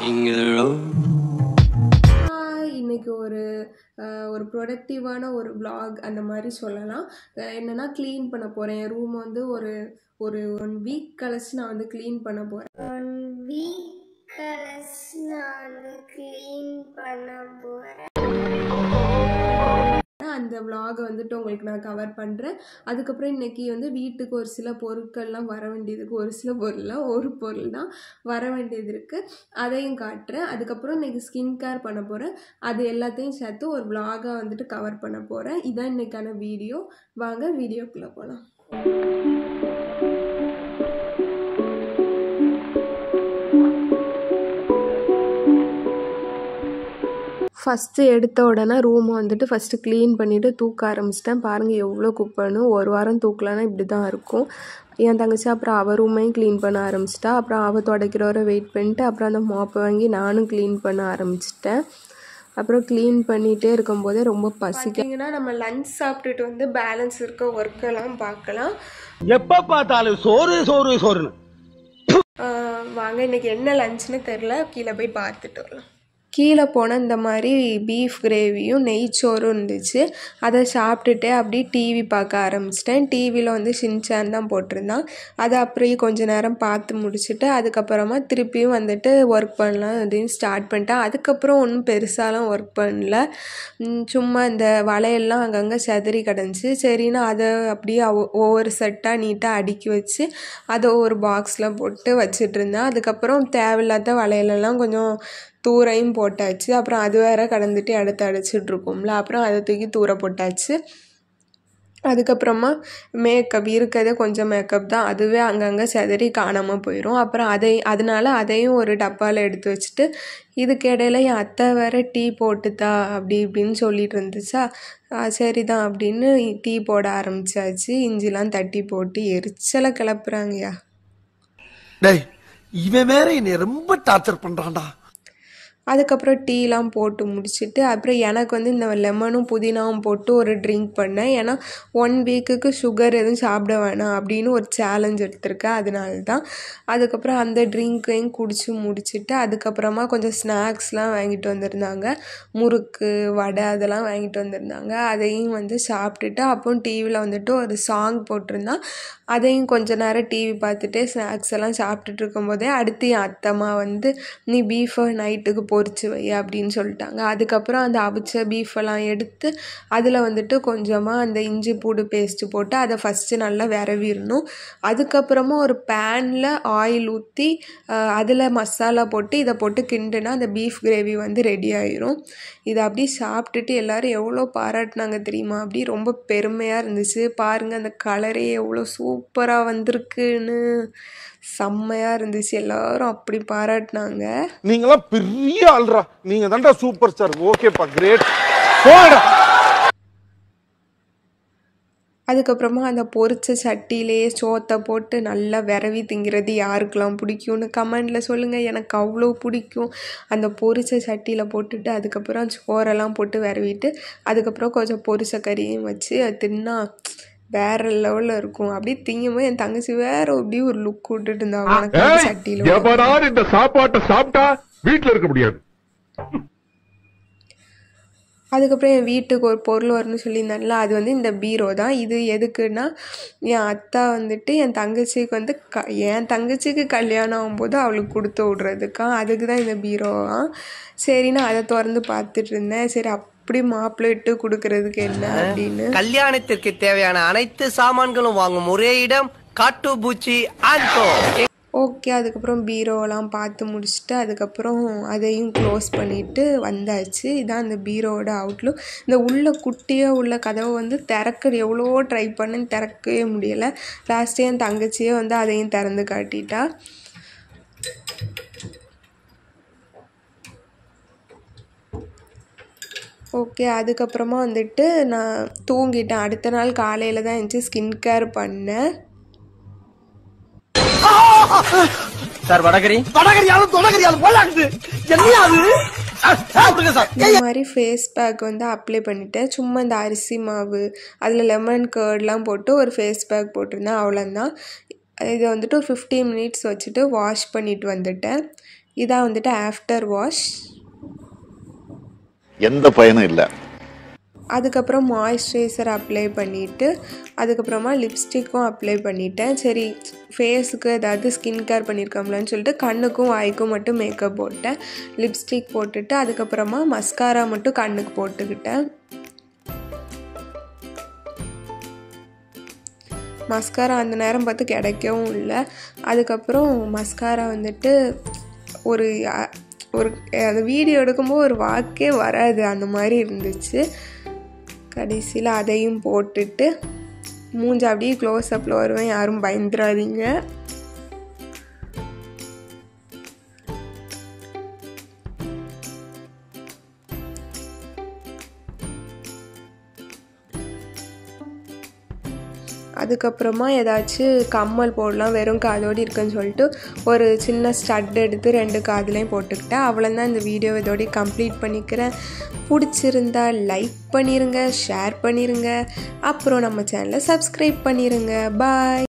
King of the road. ஆஹ் இன்னைக்கு ஒரு ஆஹ் ஒரு ப்ரொடக்டிவான ஒரு vlog அந்த மாதிரி சொல்லலாம் அஹ் என்னன்னா க்ளீன் பண்ண போகிறேன் என் ரூம் வந்து ஒரு ஒரு ஒன் வீக் கழிச்சு நான் வந்து க்ளீன் பண்ண போகிறேன் ஒன் வீக் கழிச்சு நான் வந்து க்ளீன் பண்ண போகிறேன் அந்த vlog வந்துட்டு உங்களுக்கு நான் கவர் பண்ணுறேன் அதுக்கப்புறம் இன்னைக்கு வந்து வீட்டுக்கு ஒரு சில பொருட்கள்லாம் வர வேண்டியது இருக்கு ஒரு சில பொருள்லாம் ஒரு பொருள் தான் வர வேண்டியது இருக்குது அதையும் காட்டுறேன் அதுக்கப்புறம் இன்னைக்கு ஸ்கின் கேர் பண்ண போகிறேன் அது எல்லாத்தையும் சேர்த்து ஒரு vlog-ஆ வந்துட்டு கவர் பண்ண போகிறேன் இதான் இன்னைக்கான வீடியோ வாங்க வீடியோக்குள்ளே போகலாம் ஃபஸ்ட்டு எடுத்த உடனே ரூமை வந்துட்டு ஃபஸ்ட்டு க்ளீன் பண்ணிவிட்டு தூக்க ஆரம்பிச்சிட்டேன் பாருங்கள் எவ்வளோ குப்பைன்னு ஒரு வாரம் தூக்கலன்னா இப்படி தான் இருக்கும் என் தங்கச்சி அப்புறம் அவள் ரூமையும் க்ளீன் பண்ண ஆரம்பிச்சிட்டா அப்புறம் அவள் துடைக்கிறவரை வெயிட் பண்ணிட்டு அப்புறம் அந்த மாப்பை வாங்கி நானும் க்ளீன் பண்ண ஆரம்பிச்சிட்டேன் அப்புறம் க்ளீன் பண்ணிகிட்டே இருக்கும்போதே ரொம்ப பசிக்கிங்கன்னா நம்ம லஞ்ச் சாப்பிட்டுட்டு வந்து பேலன்ஸ் இருக்க ஒர்க்கெல்லாம் பார்க்கலாம் எப்ப பார்த்தாலும் சோறு சோறு சோறுன்னு ஆஹ் வாங்க இன்னைக்கு என்ன லஞ்ச்னு தெரில கீழே போய் பார்த்துட்டு வரலாம் கீழே போன இந்த மாதிரி பீஃப் கிரேவியும் நெய்ச்சோறும் இருந்துச்சு அதை சாப்பிட்டுட்டே அப்படியே டிவி பார்க்க ஆரம்பிச்சிட்டேன் டிவியில் வந்து ஷின்சான் தான் போட்டிருந்தான் அதை அப்படியே கொஞ்ச நேரம் பார்த்து முடிச்சுட்டு அதுக்கப்புறமா திருப்பியும் வந்துட்டு ஒர்க் பண்ணலாம் அப்படின்னு ஸ்டார்ட் பண்ணிட்டேன் அதுக்கப்புறம் ஒன்றும் பெருசாலாம் ஒர்க் பண்ணல உம் சும்மா இந்த வளையல்லாம் அங்கங்கே செதறி கிடந்துச்சு சரின்னு அதை அப்படியே ஒ- ஒவ்வொரு செட்டாக நீட்டாக அடுக்கி வச்சு அதை ஒரு பாக்ஸில் போட்டு வச்சிட்டு இருந்தேன் அதுக்கப்புறம் தேவையில்லாத வளையலெல்லாம் கொஞ்சம் தூரையும் போட்டாச்சு அப்புறம் அது வேற கடந்துட்டு இடத்த அடைச்சிட்டு இருக்கும்ல அப்புறம் அதை தூக்கி தூர போட்டாச்சு அதுக்கப்புறமா மேக்கப் இருக்கிறதே கொஞ்சம் மேக்கப் தான் அதுவே அங்கங்கே செதறி காணாமல் போயிடும் அப்புறம் அதை அதனால அதையும் ஒரு டப்பாவில் எடுத்து வச்சுட்டு இதுக்கு இடையில என் அத்தை வேற டீ போட்டுத்தா அப்படி இப்படின்னு சொல்லிட்டு இருந்துச்சா ஆ, சரிதான் அப்படின்னு டீ போட ஆரம்பிச்சாச்சு இஞ்சிலாம் தட்டி போட்டு எரிச்சலை கிளப்புறாங்கய்யா டேய் இவன் வேற என்னை ரொம்ப டார்ச்சர் பண்றான்டா அதுக்கப்புறம் டீலாம் போட்டு முடிச்சுட்டு அப்புறம் எனக்கு வந்து இந்த லெமனும் புதினாவும் போட்டு ஒரு ட்ரிங்க் பண்ணேன் ஏன்னா ஒன் வீக்குக்கு சுகர் எதுவும் சாப்பிட வேணாம் அப்படின்னு ஒரு சேலஞ்ச் எடுத்திருக்கேன் அதனால தான் அதுக்கப்புறம் அந்த ட்ரிங்க்கையும் குடிச்சு முடிச்சுட்டு அதுக்கப்புறமா கொஞ்சம் ஸ்நாக்ஸ்லாம் வாங்கிட்டு வந்திருந்தாங்க முறுக்கு வடை அதெல்லாம் வாங்கிட்டு வந்திருந்தாங்க அதையும் வந்து சாப்பிட்டுட்டு அப்போ டிவியில் வந்துட்டு ஒரு சாங் போட்டிருந்தான் அதையும் கொஞ்ச நேரம் டிவி பார்த்துட்டு ஸ்நாக்ஸ் எல்லாம் சாப்பிட்டுட்டு இருக்கும்போதே அடுத்து என் அத்தம்மா வந்து நீ பீஃபை நைட்டுக்கு பொரிச்சு வை அப்படின்னு சொல்லிட்டாங்க அதுக்கப்புறம் அந்த அவிச்ச பீஃபெல்லாம் எடுத்து அதில் வந்துட்டு கொஞ்சமாக அந்த இஞ்சி பூடு பேஸ்ட்டு போட்டு அதை ஃபஸ்ட்டு நல்லா விரவிடணும் அதுக்கப்புறமா ஒரு பேனில் ஆயில் ஊற்றி அதில் மசாலா போட்டு இதை போட்டு கிண்டுனா அந்த பீஃப் கிரேவி வந்து ரெடி ஆயிரும் இதை அப்படியே சாப்பிட்டுட்டு எல்லாரும் எவ்வளோ பாராட்டினாங்க தெரியுமா அப்படி ரொம்ப பெருமையாக இருந்துச்சு பாருங்கள் அந்த கலரே எவ்வளோ சூப்பராக வந்திருக்குன்னு செம்மையாக இருந்துச்சு எல்லாரும் அப்படி பாராட்டினாங்க நீங்களாம் பெரிய ஆள்ரா நீங்க தான்டா சூப்பர் ஸ்டார் ஓகேப்பா கிரேட் போடா அதுக்கப்புறமா அந்த பொரிச்ச சட்டியிலேயே சோத்தை போட்டு நல்லா விரவி திங்கிறது யாருக்கெல்லாம் பிடிக்கும்னு கமெண்டில் சொல்லுங்கள் எனக்கு அவ்வளோ பிடிக்கும் அந்த பொரிச்ச சட்டியில் போட்டுட்டு அதுக்கப்புறம் சோறெல்லாம் போட்டு விரவிட்டு அதுக்கப்புறம் கொஞ்சம் பொரிச்ச கறியும் வச்சு அது தின்னா வேற லெவலில் இருக்கும் அப்படியே திங்கும்போது என் தங்கச்சி வேற அப்படியே ஒரு லுக் விட்டுட்டு இருந்தா உனக்கு சட்டியில் எவனாவது இந்த சாப்பாட்டை சாப்பிட்டா வீட்டுல இருக்க முடியாது அதுக்கப்புறம் என் வீட்டுக்கு ஒரு பொருள் வரும்னு சொல்லியிருந்தாங்கல்ல அது வந்து இந்த பீரோ தான் இது எதுக்குன்னா என் அத்தா வந்துட்டு என் தங்கச்சிக்கு வந்து க என் தங்கச்சிக்கு கல்யாணம் ஆகும்போது அவளுக்கு கொடுத்து விட்றதுக்கா அதுக்கு தான் இந்த பீரோவா சரி நான் அதை திறந்து பார்த்துட்டு இருந்தேன் சரி அப்படி மாப்பிள்ளை இட்டு கொடுக்கறதுக்கு என்ன அப்படின்னு கல்யாணத்திற்கு தேவையான அனைத்து சாமான்களும் வாங்கும் ஒரே இடம் காட்டுபூச்சி ஆன்கோ ஓகே அதுக்கப்புறம் பீரோலாம் பார்த்து முடிச்சுட்டு அதுக்கப்புறம் அதையும் க்ளோஸ் பண்ணிட்டு வந்தாச்சு இதான் அந்த பீரோவோட அவுட்லுக் இந்த உள்ள குட்டியாக உள்ள கதவை வந்து திறக்க எவ்வளோ ட்ரை பண்ணேன் திறக்கவே முடியலை லாஸ்ட்டே என் தங்கச்சியே வந்து அதையும் திறந்து காட்டிட்டா ஓகே அதுக்கப்புறமா வந்துட்டு நான் தூங்கிட்டேன் அடுத்த நாள் காலையில் தான் இருந்துச்சு ஸ்கின் கேர் பண்ணேன் சார் வடகரி வடகரியாலும் தொடகரியாலும் போலாக்குது என்னையா அது சார், சார், விடுங்க சார் இந்த மாதிரி ஃபேஸ் பேக் வந்து அப்ளை பண்ணிட்டேன் சும்மா இந்த அரிசி மாவு அதில் லெமன் கேர்ட்லாம் போட்டு ஒரு ஃபேஸ் பேக் போட்டிருந்தேன் அவ்வளோதான் இதை வந்துட்டு ஒரு ஃபிஃப்டீன் மினிட்ஸ் வச்சுட்டு வாஷ் பண்ணிட்டு வந்துட்டேன் இதான் வந்துட்டு ஆஃப்டர் வாஷ் எந்த பயனும் இல்லை அதுக்கப்புறம் மாய்ஸ்சரைசர் அப்ளை பண்ணிவிட்டு அதுக்கப்புறமா லிப்ஸ்டிக்கும் அப்ளை பண்ணிட்டேன் சரி ஃபேஸுக்கு ஏதாவது ஸ்கின் கேர் பண்ணியிருக்கோம்லன்னு சொல்லிட்டு கண்ணுக்கும் வாய்க்கும் மட்டும் மேக்கப் போட்டேன் லிப்ஸ்டிக் போட்டுட்டு அதுக்கப்புறமா மஸ்காரா மட்டும் கண்ணுக்கு போட்டுக்கிட்டேன் மஸ்காரா அந்த நேரம் பார்த்து கிடைக்கவும் இல்லை அதுக்கப்புறம் மஸ்காரா வந்துட்டு ஒரு அ- ஒரு அந்த வீடியோ எடுக்கும்போது ஒரு வாக்கே வராது அந்த மாதிரி இருந்துச்சு கடைசியில் அதையும் போட்டுட்டு மூஞ்சி அப்படியே க்ளோஸ் அப்பில் வருவேன் யாரும் பயந்துடாதீங்க அதுக்கப்புறமா ஏதாச்சும் கம்மல் போடலாம் வெறும் காதோடு இருக்குன்னு சொல்லிட்டு ஒரு சின்ன ஸ்டட் எடுத்து ரெண்டு காதுலையும் போட்டுக்கிட்டேன் அவ்வளோதான் இந்த வீடியோ இதோடய கம்ப்ளீட் பண்ணிக்கிறேன் பிடிச்சிருந்தா லைக் பண்ணிடுங்க ஷேர் பண்ணிடுங்க அப்புறம் நம்ம சேனலை சப்ஸ்கிரைப் பண்ணிடுங்க பாய்